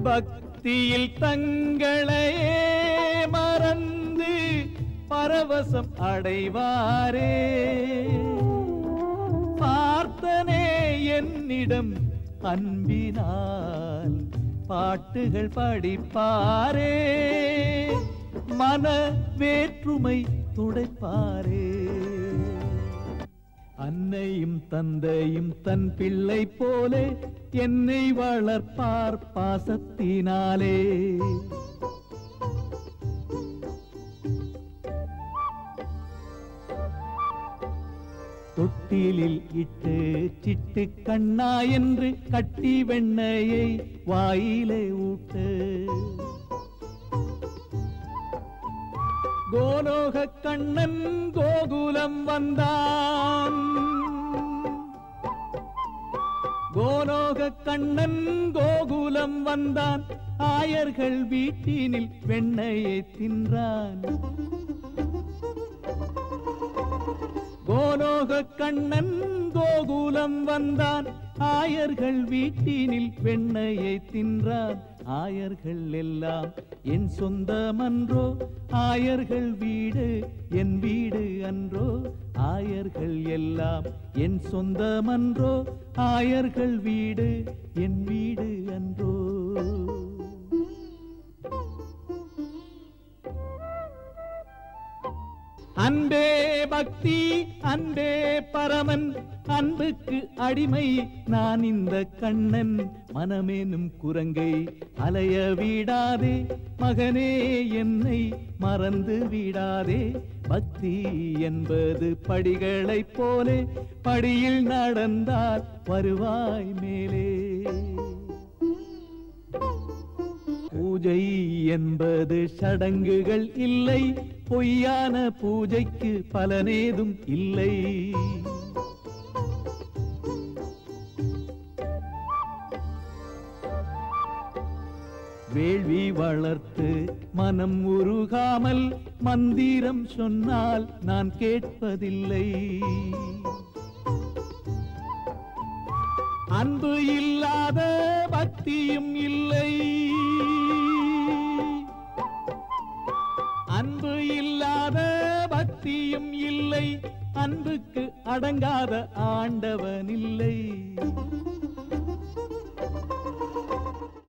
பக்தியில் தங்களையே மறந்து பரவசம் அடைவாரே பார்த்தனே என்னிடம் அன்பினால் பாட்டுகள் படிப்பாரே மன வேற்றுமை துடைப்பாரே அன்னையும் தந்தையும் தன் பிள்ளை போலே என்னை வளர்ப்பார் பாசத்தினாலே தொட்டிலில் இட்டு சிட்டு கண்ணா என்று கட்டி வெண்ணையை வாயிலே ஊட்டு கோலோக கண்ணன் கோகுலம் வந்தான் கோலோக கண்ணன் கோகுலம் வந்தான் ஆயர்கள் வீட்டினில் வெண்ணையை தின்றான் கோலோக கண்ணன் கோகுலம் வந்தான் ஆயர்கள் வீட்டினில் வெண்ணையை தின்றான் ஆயர்கள் எல்லாம் என் சொந்தமன்றோ ஆயர்கள் வீடு என் வீடு அன்றோ ஆயர்கள் எல்லாம் என் சொந்தமன்றோ ஆயர்கள் வீடு என் வீடு அன்றோ அன்பே பக்தி அன்பே பரமன் அன்புக்கு அடிமை நான் இந்த கண்ணன் மனமேனும் குரங்கை அலைய விடாதே மகனே என்னை மறந்து விடாதே பக்தி என்பது படிகளைப் போலே படியில் நடந்தால் வருவாய் மேலே பூஜை என்பது சடங்குகள் இல்லை பொய்யான பூஜைக்கு பலனேதும் இல்லை வேள்வி வளர்த்து மனம் உருகாமல் மந்திரம் சொன்னால் நான் கேட்பதில்லை அன்பு இல்லாத பக்தியும் இல்லை அன்பு இல்லாத பக்தியும் இல்லை அன்புக்கு அடங்காத ஆண்டவன் இல்லை